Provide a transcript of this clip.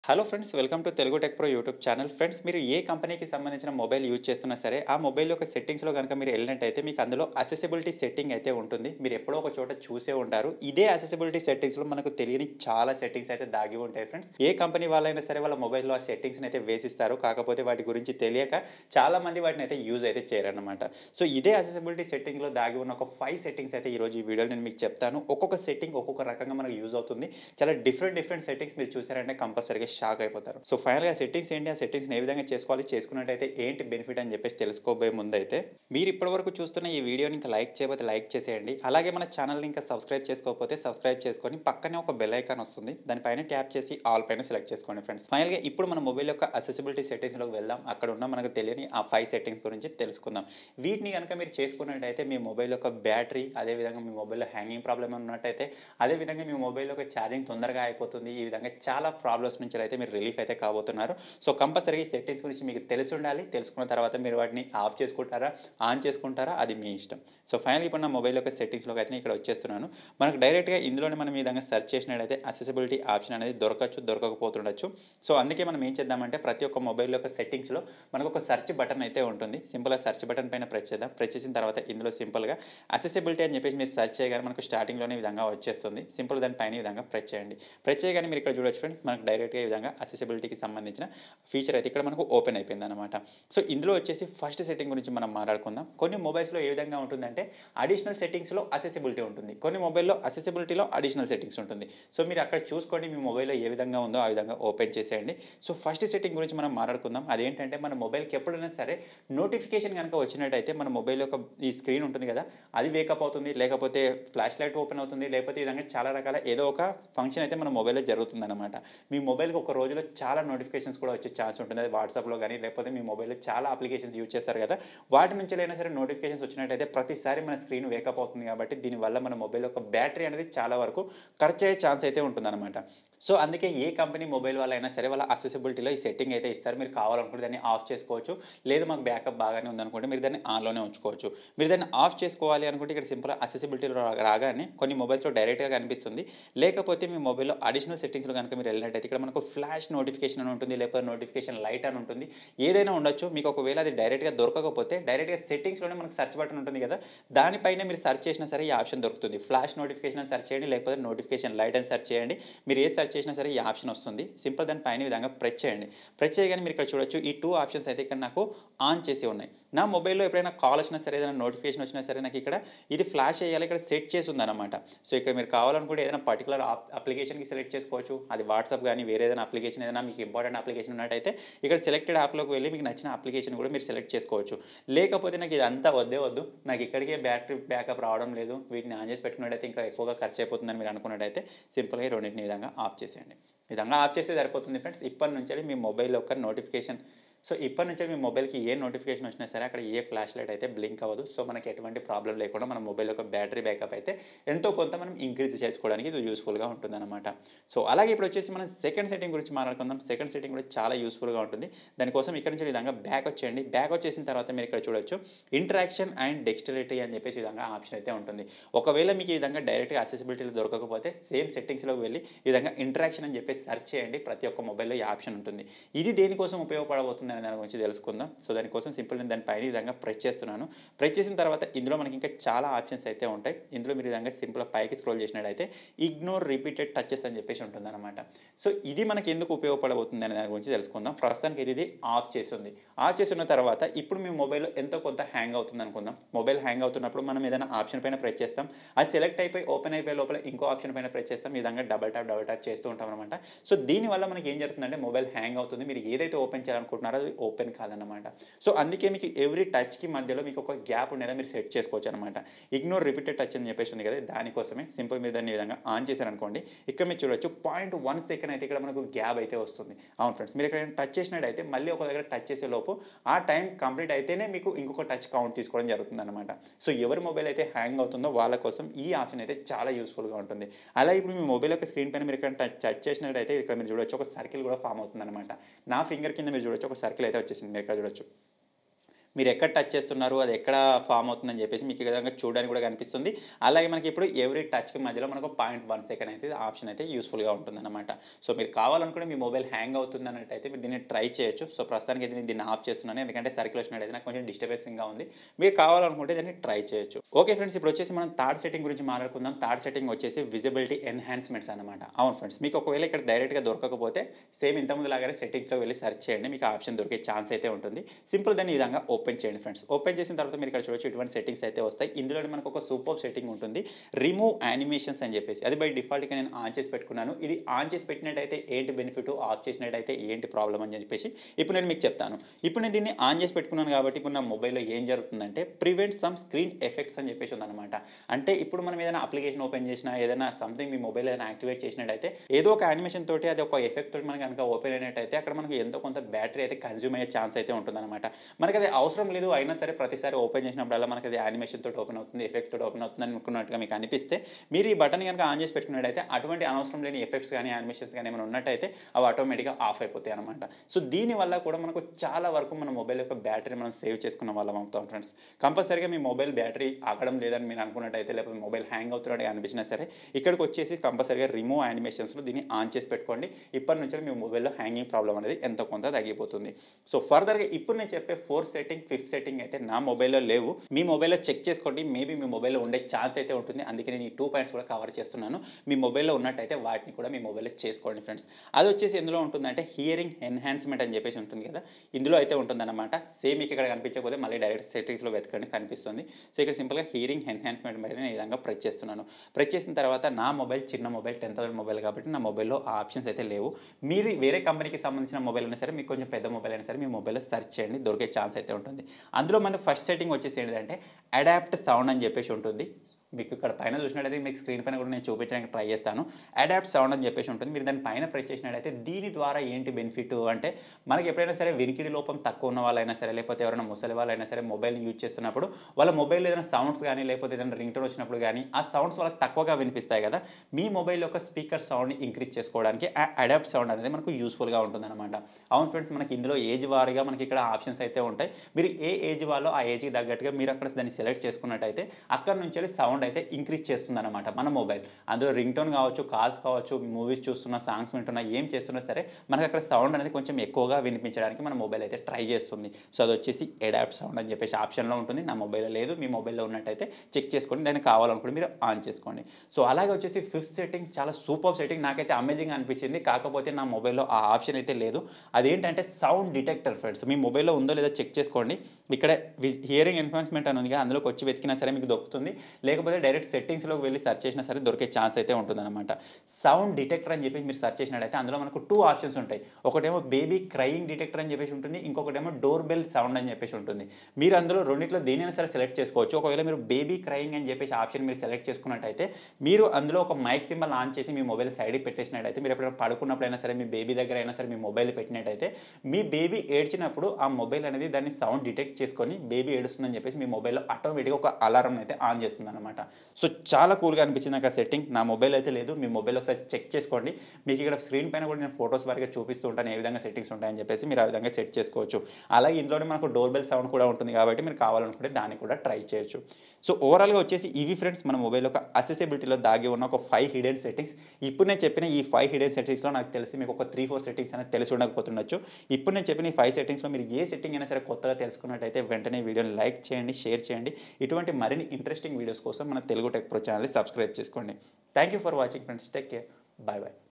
hello friends welcome to Telugu tech pro YouTube channel friends మీరు ఏ కంపెనీకి సంబంధించిన మొబైల్ యూజ్ చేస్తున్నా సరే ఆ మొబైల్ యొక్క సెట్టింగ్స్లో కనుక మీరు వెళ్ళినట్టయితే మీకు అందులో అసెసిబిలిటీ సెట్టింగ్ అయితే ఉంటుంది మీరు ఎప్పుడో ఒక చోట చూసే ఉంటారు ఇదే అసెసిబిలిటీ సెట్టింగ్స్లో మనకు తెలియని చాలా సెట్టింగ్స్ అయితే దాగి ఉంటాయి ఫ్రెండ్స్ ఏ కంపెనీ వాళ్ళైనా సరే వాళ్ళ మొబైల్లో ఆ సెట్టింగ్స్ని అయితే వేసిస్తారు కాకపోతే వాటి గురించి తెలియక చాలా మంది వాటిని అయితే యూజ్ అయితే చేయరన్నమాట సో ఇదే అసెసిబిలిటీ సెట్టింగ్లో దాగి ఉన్న ఒక ఫైవ్ సెట్టింగ్స్ అయితే ఈరోజు ఈ వీడియోలో నేను మీకు చెప్తాను ఒక్కొక్క సెట్టింగ్ ఒక్కొక్క రకంగా మనకు యూజ్ అవుతుంది చాలా డిఫరెంట్ డిఫరెంట్ సెట్టింగ్స్ మీరు చూసారంటే కంపల్సరీగా షాక్ అయిపోతారు సో ఫైనల్గా సెట్టింగ్స్ ఏంటి ఆ సెట్టింగ్స్ ఏ విధంగా చేసుకోవాలి చేసుకున్నట్టయితే ఏంటి బెనిఫిట్ అని చెప్పేసి తెలుసుకోబోయే ముందు అయితే మీరు ఇప్పటివరకు చూస్తున్న ఈ వీడియోని ఇంకా లైక్ చేయకపోతే లైక్ చేసేయండి అలాగే మన ఛానల్ని ఇంకా సబ్స్క్రైబ్ చేసుకోకపోతే సబ్స్క్రైబ్ చేసుకొని పక్కనే ఒక బెల్ ఐకాన్ వస్తుంది దానిపైన ట్యాప్ చేసి ఆల్ పైన సెలెక్ట్ చేసుకోండి ఫ్రెండ్స్ ఫైనల్గా ఇప్పుడు మన మొబైల్ యొక్క అసెసిబిలిటీ సెట్టింగ్స్లోకి వెళ్దాం అక్కడ ఉన్న మనకు తెలియని ఆ ఫైవ్ సెట్టింగ్స్ గురించి తెలుసుకుందాం వీటిని కనుక మీరు చేసుకున్నట్టయితే మీ మొబైల్ యొక్క బ్యాటరీ అదేవిధంగా మీ మొబైల్లో హ్యాంగింగ్ ప్రాబ్లమ్ ఉన్నట్టయితే అదేవిధంగా మీ మొబైల్ యొక్క ఛార్జింగ్ తొందరగా అయిపోతుంది ఈ విధంగా చాలా ప్రాబ్లమ్స్ నుంచి అయితే మీరు రిలీఫ్ అయితే కాబోతున్నారు సో కంపల్సరీ సెట్టింగ్స్ గురించి మీకు తెలిసి ఉండాలి తెలుసుకున్న తర్వాత మీరు వాటిని ఆఫ్ చేసుకుంటారా ఆన్ చేసుకుంటారా అది మీ ఇష్టం సో ఫైనల్ ఇప్పుడు నా మొబైల్ యొక్క సెట్టింగ్స్లోకి అయితే ఇక్కడ వచ్చేస్తున్నాను మనకు డైరెక్ట్గా ఇందులోనే మనం ఈ విధంగా సెర్చ్ చేసినట్టయితే అసెసిబిలిటీ ఆప్షన్ అనేది దొరకచ్చు దొరకకపోతుండొచ్చు సో అందుకే మనం ఏం చేద్దామంటే ప్రతి ఒక్క మొబైల్ యొక్క సెట్టింగ్స్లో మనకు ఒక సెర్చ్ బటన్ అయితే ఉంటుంది సింపుల్గా సెర్చ్ బటన్ పైన ప్రెస్ చేద్దాం ప్రెస్ చేసిన తర్వాత ఇందులో సింపుల్గా అసెసిబిలిటీ అని చెప్పేసి మీరు సెర్చ్ చేయగానే మనకు స్టార్టింగ్లోనే ఈ విధంగా వచ్చేస్తుంది సింపుల్ దాని పైన ఈ విధంగా ప్రెస్ చేయండి ప్రెస్ చేయగానే మీరు ఇక్కడ చూడొచ్చు ఫ్రెండ్స్ మనకు డైరెక్ట్గా ఈ విధంగా అసెసిబిలిటీకి సంబంధించిన ఫీచర్ అయితే ఇక్కడ మనకు ఓపెన్ అయిపోయింది అనమాట సో ఇందులో వచ్చేసి ఫస్ట్ సెట్టింగ్ గురించి మనం మాట్లాడుకుందాం కొన్ని మొబైల్స్లో ఏ విధంగా ఉంటుందంటే అడిషనల్ సెట్టింగ్స్లో అసెసిబిలిటీ ఉంటుంది కొన్ని మొబైల్లో అసెసిబిలిటీలో అడిషనల్ సెట్టింగ్స్ ఉంటుంది సో మీరు అక్కడ చూసుకోండి మీ మొబైల్లో ఏ విధంగా ఉందో ఆ విధంగా ఓపెన్ చేసేయండి సో ఫస్ట్ సెట్టింగ్ గురించి మనం మాట్లాడుకుందాం అదేంటంటే మన మొబైల్కి ఎప్పుడైనా సరే నోటిఫికేషన్ కనుక వచ్చినట్టయితే మన మొబైల్ యొక్క ఈ స్క్రీన్ ఉంటుంది కదా అది వేకప్ అవుతుంది లేకపోతే ఫ్లాష్ లైట్ ఓపెన్ అవుతుంది లేకపోతే ఈ విధంగా చాలా రకాల ఏదో ఒక ఫంక్షన్ అయితే మన మొబైల్లో జరుగుతుంది అనమాట మీ మొబైల్కి ఒక రోజులో చాలా నోటిఫికేషన్స్ కూడా వచ్చే ఛాన్స్ ఉంటుంది అది వాట్సాప్లో కానీ లేకపోతే మీ మొబైల్లో చాలా అప్లికేషన్స్ యూజ్ చేస్తారు కదా వాటి నుంచి అయినా సరే నోటిఫికేషన్స్ వచ్చినట్టయితే ప్రతిసారి మన స్క్రీన్ వేకప్ అవుతుంది కాబట్టి దీనివల్ల మన మొబైల్ యొక్క బ్యాటరీ అనేది చాలా వరకు ఖర్చు అయ్యే ఛాన్స్ అయితే ఉంటుందన్నమాట సో అందుకే ఏ కంపెనీ మొబైల్ వాళ్ళైనా సరే వాళ్ళ అసెసిబిలిటీలో ఈ సెట్టింగ్ అయితే ఇస్తారు మీరు కావాలనుకుంటే దాన్ని ఆఫ్ చేసుకోవచ్చు లేదు మాకు బ్యాకప్ బాగానే ఉందనుకుంటే మీరు దాన్ని ఆన్లోనే ఉంచుకోవచ్చు మీరు దాన్ని ఆఫ్ చేసుకోవాలి అనుకుంటే ఇక్కడ సింపుల్ అసెసిబిలిటీలో రాగానే కొన్ని మొబైల్స్లో డైరెక్ట్గా కనిపిస్తుంది లేకపోతే మీ మొబైల్లో అడిషనల్ సెట్టింగ్స్లో కనుక మీరు వెళ్ళినట్టయితే ఇక్కడ మనకు ఫ్లాష్ నోటిఫికేషన్ అని ఉంటుంది లేకపోతే నోటిఫికేషన్ లైట్ అని ఉంటుంది ఏదైనా ఉండొచ్చు మీకు ఒకవేళ అది డైరెక్ట్గా దొరకకపోతే డైరెక్ట్గా సెట్టింగ్స్లోనే మనకు సెర్చ్ బటన్ ఉంటుంది కదా దానిపైన మీరు సెర్చ్ చేసినా సరే ఈ ఆప్షన్ దొరుకుతుంది ఫ్లాష్ నోటిఫికేషన్ అని సెర్చ్ చేయండి లేకపోతే నోటిఫికేషన్ లైట్ అని సెర్చ్ చేయండి మీరు ఏ సెర్చ్ చేసినా సరే ఈ ఆప్షన్ వస్తుంది సింపుల్ దాని పైన ఈ విధంగా ప్రెస్ చేయండి ప్రెస్ చేయగానే మీరు ఇక్కడ చూడొచ్చు ఈ టూ ఆప్షన్స్ అయితే ఇక్కడ నాకు ఆన్ చేసి ఉన్నాయి నా మొబైల్లో ఎప్పుడైనా కాల్ వచ్చినా సరే ఏదైనా నోటిఫికేషన్ వచ్చినా సరే నాకు ఇక్కడ ఇది ఫ్లాష్ చేయాలి ఇక్కడ సెట్ చేసి ఉందన్నమాట సో ఇక్కడ మీరు కావాలనుకుంటే ఏదైనా పర్టికులర్ అప్లికేషన్కి సెలెక్ట్ చేసుకోవచ్చు అది వాట్సాప్ కానీ వేరే ఏదైనా అప్లికేషన్ ఏదైనా మీకు ఇంపార్టెంట్ అప్లికేషన్ ఉన్నట్టయితే ఇక్కడ సెలెక్టెడ్ యాప్లోకి వెళ్ళి మీకు నచ్చిన అప్లికేషన్ కూడా మీరు సెలెక్ట్ చేసుకోవచ్చు లేకపోతే నాకు ఇదంతా వద్దే వద్దు నాకు ఇక్కడికే బ్యాటరీ బ్యాకప్ రావడం లేదు వీటిని ఆన్ చేసి పెట్టుకున్నట్టయితే ఇంకా ఎక్కువగా ఖర్చు అయిపోతుందని మీరు అనుకున్నట్టయితే సింపుల్గా ఈ రెండింటిని ఈ విధంగా ఆఫ్ చేసేయండి ఈ విధంగా ఆఫ్ చేస్తే సరిపోతుంది ఫ్రెండ్స్ ఇప్పటి నుంచి మీ మొబైల్ యొక్క నోటిఫికేషన్ సో ఇప్పటి నుంచి మీ మొబైల్కి ఏ నోటిఫికేషన్ వచ్చినా సరే అక్కడ ఏ ఫ్లాష్ లైట్ అయితే బ్లింక్ అవ్వదు సో మనకి ఎటువంటి ప్రాబ్లం లేకుండా మన మొబైల్ యొక్క బ్యాటరీ బ్యాకప్ అయితే ఎంతో కొంత మనం ఇంక్రీజ్ చేసుకోవడానికి ఇది యూస్ఫుల్గా ఉంటుందన్నమాట సో అలాగే ఇప్పుడు వచ్చేసి మనం సెకండ్ సెట్టింగ్ గురించి మాట్లాడుకుందాం సెకండ్ సెట్టింగ్ కూడా చాలా యూస్ఫుల్గా ఉంటుంది దానికోసం ఇక్కడ నుంచి ఈ విధంగా బ్యాక్ వచ్చేయండి బ్యాక్ వచ్చేసిన తర్వాత మీరు ఇక్కడ చూడొచ్చు ఇంటరాక్షన్ అండ్ డెక్స్టరిటీ అని చెప్పేసి ఈ విధంగా ఆప్షన్ అయితే ఉంటుంది ఒకవేళ మీకు ఈ విధంగా డైరెక్ట్గా అసెసిబిలిటీలో దొరకకపోతే సేమ్ సెట్టింగ్స్లోకి వెళ్ళి ఈ విధంగా ఇంటరాక్షన్ అని చెప్పేసి సెర్చ్ చేయండి ప్రతి ఒక్క మొబైల్లో ఈ ఆప్షన్ ఉంటుంది ఇది దేనికోసం ఉపయోగపడబోతుంది అనే దాని గురించి తెలుసుకుందాం సో దానికోసం సింపుల్ నేను దాని పైన ఈ విధంగా ప్రెస్ చేస్తున్నాను ప్రెస్ చేసిన తర్వాత ఇందులో మనకి ఇంకా చాలా ఆప్షన్స్ అయితే ఉంటాయి ఇందులో మీరు ఈ విధంగా సింపుల్గా పైకి స్క్రోల్ చేసినట్టయితే ఇగ్నోర్ రిపీటెడ్ టచెస్ అని చెప్పేసి ఉంటుందన్నమాట సో ఇది మనకి ఎందుకు ఉపయోగపడబోతుంది అనే దాని గురించి తెలుసుకుందాం ప్రస్తుతానికి ఇది ఇది ఆఫ్ చేసి ఉంది ఆఫ్ చేసి ఉన్న తర్వాత ఇప్పుడు మీ మొబైల్లో ఎంతో కొంత హ్యాంగ్ అవుతుంది అనుకుందాం మొబైల్ హ్యాంగ్ అవుతున్నప్పుడు మనం ఏదైనా ఆప్షన్ పైన ప్రెస్ చేస్తాం అది సెలెక్ట్ అయిపోయి ఓపెన్ అయిపోయి లోపల ఇంకో ఆప్షన్ పైన ప్రెస్ చేస్తాం ఈ విధంగా డబల్ ట్యాప్ డబల్ ట్యాప్ చేస్తూ ఉంటాం అనమాట సో దీనివల్ల మనకి ఏం జరుగుతుందంటే మొబైల్ హ్యాంగ్ అవుతుంది మీరు ఏదైతే ఓపెన్ చేయాలనుకుంటున్నారో అది ఓపెన్ కాదన్నమాట సో అందుకే మీకు ఎవ్రీ టచ్కి మధ్యలో మీకు ఒక గ్యాప్ ఉండేలా మీరు సెట్ చేసుకోవచ్చు అనమాట ఇగ్నోర్ రిపీటెడ్ టచ్ అని చెప్పేసి ఉంది కదా దానికోసమే సింపుల్ మీద దాన్ని ఈ విధంగా ఆన్ చేశారనుకోండి ఇక్కడ మీరు చూడొచ్చు పాయింట్ వన్ సెకండ్ అయితే ఇక్కడ మనకు గ్యాప్ అయితే వస్తుంది అవును ఫ్రెండ్స్ మీరు ఇక్కడ టచ్ చేసినట్టయితే మళ్ళీ ఒక దగ్గర టచ్ చేసే లోపు ఆ టైం కంప్లీట్ అయితేనే మీకు ఇంకొక టచ్ కౌంట్ తీసుకోవడం జరుగుతుంది అనమాట సో ఎవరి మొబైల్ అయితే హ్యాంగ్ అవుతుందో వాళ్ళ కోసం ఈ ఆప్షన్ అయితే చాలా యూస్ఫుల్గా ఉంటుంది అలా ఇప్పుడు మీ మొబైల్ యొక్క స్క్రీన్ పైన మీరు ఇక్కడ టచ్ టచ్ చేసినట్టయితే ఇక్కడ మీరు చూడొచ్చు ఒక సర్కిల్ కూడా ఫామ్ అవుతుంది అనమాట నా ఫింగర్ కింద మీరు చూడొచ్చు ఒక సర్కిల్ అయితే వచ్చేసింది మీరు ఇక్కడ చూడొచ్చు మీరు ఎక్కడ టచ్ చేస్తున్నారు అది ఎక్కడ ఫామ్ అవుతుందని చెప్పేసి మీకు ఈ విధంగా చూడడానికి కూడా కనిపిస్తుంది అలాగే మనకి ఇప్పుడు ఎవ్రీ టచ్కి మధ్యలో మనకు పాయింట్ వన్ సెకండ్ అయితే ఆప్షన్ అయితే యూస్ఫుల్గా ఉంటుందన్నమాట సో మీరు కావాలనుకుంటే మీ మొబైల్ హ్యాంగ్ అవుతుంది అన్నట్టయితే మీరు దీన్ని ట్రై చేయొచ్చు సో ప్రస్తుతానికి అయితే నేను దీన్ని ఆఫ్ చేస్తున్నాను ఎందుకంటే సర్క్యులేషన్ అనేది నాకు కొంచెం డిస్టర్బెన్సింగ్గా ఉంది మీరు కావాలనుకుంటే దీన్ని ట్రై చేయొచ్చు ఓకే ఫ్రెండ్స్ ఇప్పుడు వచ్చేసి మనం థర్డ్ సెట్టింగ్ గురించి మాట్లాడుకుందాం థర్డ్ సెట్టింగ్ వచ్చేసి విజిబిలిటీ ఎన్హాన్స్మెంట్స్ అనమాట అవును ఫ్రెండ్స్ మీకు ఒకవేళ ఇక్కడ డైరెక్ట్గా దొరకకపోతే సేమ్ ఇంతకుముందు లాగానే సెట్టింగ్స్లో వెళ్ళి సెర్చ్ చేయండి మీకు ఆప్షన్ దొరికే ఛాన్స్ అయితే ఉంటుంది సింపుల్ దాన్ని ఈ విధంగా ఓపెన్ చేయండి ఫ్రెండ్స్ ఓపెన్ చేసిన తర్వాత మీరు ఇక్కడ చూడొచ్చు ఇటువంటి సెట్టింగ్స్ అయితే వస్తాయి ఇందులో మనకు ఒక సూపర్ సెట్టింగ్ ఉంటుంది రిమూవ్ యానిమేషన్స్ అని చెప్పేసి అది బై డిఫాల్ట్గా నేను ఆన్ చేసి పెట్టుకున్నాను ఇది ఆన్ చేసి పెట్టినట్టయితే ఏంటి బెనిఫిట్ ఆఫ్ చేసినట్టయితే ఏంటి ప్రాబ్లం అని చెప్పేసి ఇప్పుడు నేను మీకు చెప్తాను ఇప్పుడు నేను దీన్ని ఆన్ చేసి పెట్టుకున్నాను కాబట్టి ఇప్పుడు నా మొబైల్లో ఏం జరుగుతుందంటే ప్రివెంట్ సమ్ స్క్రీన్ ఎఫెక్ట్స్ అని చెప్పేసి ఉందన్నమాట అంటే ఇప్పుడు మనం ఏదైనా అప్లికేషన్ ఓపెన్ చేసినా ఏదైనా సంథింగ్ మీ మొబైల్ ఏదైనా యాక్టివేట్ చేసినట్టయితే ఏదో ఒక యానిమేషన్ తోటి అది ఒక ఎఫెక్ట్ తోటి మనకి కనుక ఓపెన్ అయినట్టయితే అక్కడ మనకి ఎంతో కొంత బ్యాటరీ అయితే కన్జ్యూమ్ అయ్యే ఛాన్స్ అయితే ఉంటుందన్నమాట మనకి అది అవసరం లేదు అయినా సరే ప్రతిసారి ఓపెన్ చేసినప్పుడల్లా మనకి అది యానిమేషన్ తోటి ఓపెన్ అవుతుంది ఎఫెక్ట్ తోటి ఓపెన్ అవుతుంది అనుకున్నట్టుగా మీకు అనిపిస్తే మీరు ఈ బటన్ కనుక ఆన్ చేసి పెట్టుకున్నట్టయితే అటువంటి అనవసరం లేని ఎఫెక్ట్స్ కానీ యానిమేషన్స్ కానీ ఏమైనా ఉన్నట్టయితే అవి ఆటోమేటిక్గా ఆఫ్ అయిపోతాయి అనమాట సో దీనివల్ల కూడా మనకు చాలా వరకు మన మొబైల్ యొక్క బ్యాటరీ మనం సేవ్ చేసుకున్న వాళ్ళం అవుతాం ఫ్రెండ్స్ కంపల్సరీగా మీ మొబైల్ బ్యాటరీ ఆగడం లేదని మీరు అనుకున్నట్టయితే లేకపోతే మొబైల్ హ్యాంగ్ అవుతున్నట్టు అనిపించినా సరే ఇక్కడికి వచ్చేసి కంపల్సరీగా రిమూవ్ యానిమేషన్స్లో దీన్ని ఆన్ చేసి పెట్టుకోండి ఇప్పటి నుంచి మీ మొబైల్లో హ్యాంగింగ్ ప్రాబ్లం అనేది ఎంతో కొంత తగ్గిపోతుంది సో ఫర్దర్గా ఇప్పుడు నేను చెప్పే ఫోర్త్ సెట్టింగ్ ఫిఫ్త్ సెట్టింగ్ అయితే నా మొబైల్లో లేవు మీ మొబైల్లో చెక్ చేసుకోండి మేబీ మీ మొబైల్లో ఉండే ఛాన్స్ అయితే ఉంటుంది అందుకే నేను ఈ టూ పాయింట్స్ కూడా కవర్ చేస్తున్నాను మీ మొబైల్లో ఉన్నట్టయితే వాటిని కూడా మీ మొబైల్లో చేసుకోండి ఫ్రెండ్స్ అది వచ్చేసి ఎందులో ఉంటుందంటే హియరింగ్ ఎన్హాన్స్మెంట్ అని చెప్పేసి ఉంటుంది కదా ఇందులో అయితే ఉంటుందన్నమాట సేమ్ మీకు ఇక్కడ కనిపించకపోతే మళ్ళీ డైరెక్ట్ సెట్టింగ్స్లో వెతకండి కనిపిస్తుంది సో ఇక్కడ సింపుల్గా హియరింగ్ ఎన్హాన్స్మెంట్ మీద నేను ఈ విధంగా ప్రెస్ చేస్తున్నాను ప్రెస్ చేసిన తర్వాత నా మొబైల్ చిన్న మొబైల్ టెన్ థౌసండ్ మొబైల్ కాబట్టి నా మొబైల్లో ఆ ఆప్షన్స్ అయితే లేవు మీరు వేరే కంపెనీకి సంబంధించిన మొబైల్ అయినా సరే మీకు కొంచెం పెద్ద మొబైల్ అయినా సరే మీ మొబైల్లో సెర్చ్ చేయండి దొరికే ఛాన్స్ అయితే ఉంటుంది అందులో మనకి ఫస్ట్ సెట్టింగ్ వచ్చేసి ఏంటంటే అడాప్ట్ సౌండ్ అని చెప్పేసి ఉంటుంది మీకు ఇక్కడ పైన చూసినట్టయితే మీకు స్క్రీన్ పైన కూడా నేను చూపించడానికి ట్రై చేస్తాను అడాప్ట్ సౌండ్ అని చెప్పేసి ఉంటుంది మీరు దాని పైన ప్రెస్ చేసినట్టయితే దీని ద్వారా ఏంటి బెనిఫిట్ అంటే మనకి ఎప్పుడైనా సరే వినికిడి లోపం తక్కువ ఉన్న వాళ్ళైనా సరే లేకపోతే ఎవరైనా ముసలి వాళ్ళైనా సరే మొబైల్ యూజ్ చేస్తున్నప్పుడు వాళ్ళ మొబైల్ ఏదైనా సౌండ్స్ కానీ లేకపోతే ఏదైనా రింగ్ టోన్ వచ్చినప్పుడు కానీ ఆ సౌండ్స్ వాళ్ళకి తక్కువగా వినిపిస్తాయి కదా మీ మొబైల్ యొక్క స్పీకర్ సౌండ్ని ఇంక్రీజ్ చేసుకోవడానికి ఆ అడాప్ట్ సౌండ్ అనేది మనకు యూస్ఫుల్గా ఉంటుందన్నమాట అవును ఫ్రెండ్స్ మనకి ఇందులో ఏజ్ వారీగా మనకి ఇక్కడ ఆప్షన్స్ అయితే ఉంటాయి మీరు ఏ ఏజ్ వాళ్ళో ఆ ఏజ్కి తగ్గట్టుగా మీరు అక్కడ దాన్ని సెలెక్ట్ చేసుకున్నట్టయితే అక్కడ నుంచి వెళ్ళి సౌండ్ అయితే ఇంక్రీజ్ చేస్తుంది అనమాట మన మొబైల్ అందులో రింగ్ టోన్ కావచ్చు కాల్స్ కావచ్చు మూవీస్ చూస్తున్నా సాంగ్స్ వింటున్నా ఏం చేస్తున్నా సరే మనకి అక్కడ సౌండ్ అనేది కొంచెం ఎక్కువగా వినిపించడానికి మన మొబైల్ అయితే ట్రై చేస్తుంది సో అది వచ్చేసి ఎడాప్ట్ సౌండ్ అని చెప్పేసి ఆప్షన్లో ఉంటుంది నా మొబైల్లో లేదు మీ మొబైల్లో ఉన్నట్టయితే చెక్ చేసుకోండి దాన్ని కావాలనుకుంటే మీరు ఆన్ చేసుకోండి సో అలాగే వచ్చేసి ఫిఫ్త్ సెట్టింగ్ చాలా సూపర్ సెట్టింగ్ నాకైతే అమేజింగ్ అనిపించింది కాకపోతే నా మొబైల్లో ఆ ఆప్షన్ అయితే లేదు అదేంటంటే సౌండ్ డిటెక్టర్ ఫ్రెండ్స్ మీ మొబైల్లో ఉందో లేదో చెక్ చేసుకోండి ఇక్కడ హియరింగ్ ఎన్ఫాన్స్మెంట్ అని ఉంది అందులోకి వచ్చి వెతికినా సరే మీకు దొరుకుతుంది లేకపోతే డైరెక్ట్ సెట్టింగ్స్లోకి వెళ్ళి సెర్చ్ చేసినా సరే దొరికే ఛాన్స్ అయితే ఉంటుందన్నమాట సౌండ్ డిటెక్టర్ అని చెప్పేసి మీరు సెర్చ్ చేసినట్టయితే అందులో మనకు టూ ఆప్షన్స్ ఉంటాయి ఒకటేమో బేబీ క్రయింగ్ డిటెక్టర్ అని చెప్పేసి ఉంటుంది ఇంకొకటేమో డోర్ బెల్ సౌండ్ అని చెప్పేసి ఉంటుంది మీరు అందులో రెండిట్లో దేనైనా సరే సెలెక్ట్ చేసుకోవచ్చు ఒకవేళ మీరు బేబీ క్రయింగ్ అని చెప్పేసి ఆప్షన్ మీరు సెలెక్ట్ చేసుకున్నట్టయితే మీరు అందులో ఒక మైక్ సింబల్ ఆన్ చేసి మీ మొబైల్ సైడ్కి పెట్టేసినట్టయితే మీరు ఎప్పుడైనా పడుకున్నప్పుడైనా సరే మీ బేబీ దగ్గర అయినా సరే మీ మొబైల్ పెట్టినట్టయితే మీ బేబీ ఏడ్చినప్పుడు ఆ మొబైల్ అనేది దాన్ని సౌండ్ డిటెక్ట్ చేసుకొని బేబీ ఏడుస్తుందని చెప్పేసి మీ మొబైల్లో ఆటోమేటిక్గా ఒక అలారం అయితే ఆన్ చేస్తుంది అనమాట సో చాలా కూల్గా అనిపించింది నాకు ఆ సెట్టింగ్ నా మొబైల్ అయితే లేదు మీ మొబైల్ ఒకసారి చెక్ చేసుకోండి మీకు ఇక్కడ స్క్రీన్ పైన కూడా నేను ఫొటోస్ వరకు చూపిస్తూ ఉంటాను ఏ విధంగా సెట్టింగ్స్ ఉంటాయని చెప్పేసి మీరు ఆ విధంగా సెట్ చేసుకోవచ్చు అలాగే ఇందులోనే మనకు డోర్ బెల్ సౌండ్ కూడా ఉంటుంది కాబట్టి మీరు కావాలనుకుంటే దాన్ని కూడా ట్రై చేయొచ్చు సో ఓవరాల్గా వచ్చేసి ఇవి ఫ్రెండ్స్ మన మొబైల్ యొక్క అసెసిబిలిటీలో దాగి ఉన్న ఒక ఫైవ్ హిడెన్ సెట్టింగ్స్ ఇప్పుడు నేను చెప్పిన ఈ ఫైవ్ హిడెన్ సెట్టింగ్స్లో నాకు తెలిసి మీకు ఒక త్రీ ఫోర్ సెట్టింగ్స్ అనేది తెలిసి ఉండకపోతుండొచ్చు ఇప్పుడు నేను చెప్పిన ఈ ఫైవ్ సెట్టింగ్స్లో మీరు ఏ సెట్టింగ్ అయినా సరే కొత్తగా తెలుసుకున్నట్టయితే వెంటనే వీడియోని లైక్ చేయండి షేర్ చేయండి ఇటువంటి మరిన్ని ఇంట్రెస్టింగ్ వీడియోస్ కోసం మన తెలుగు టెక్ ప్రో ఛానల్ని సబ్స్క్రైబ్ చేసుకోండి thank you for watching friends take care bye bye